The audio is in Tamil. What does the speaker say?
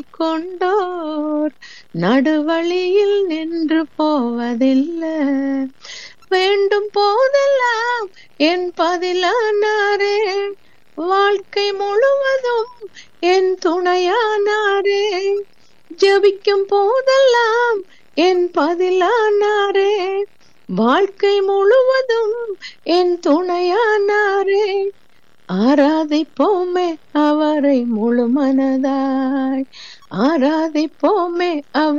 கொண்டோர் நடுவழியில் நின்று போவதில்லை வேண்டும் போதெல்லாம் என் பதிலானாரே வாழ்க்கை முழுவதும் என் துணையானாரே ஜபிக்கும் போதெல்லாம் என் பதிலானாரே வாழ்க்கை முழுவதும் என் துணையானாரே ஆராதிப்போமே அவரை முழு மனதாய் ஆராதிப்போமே அவர்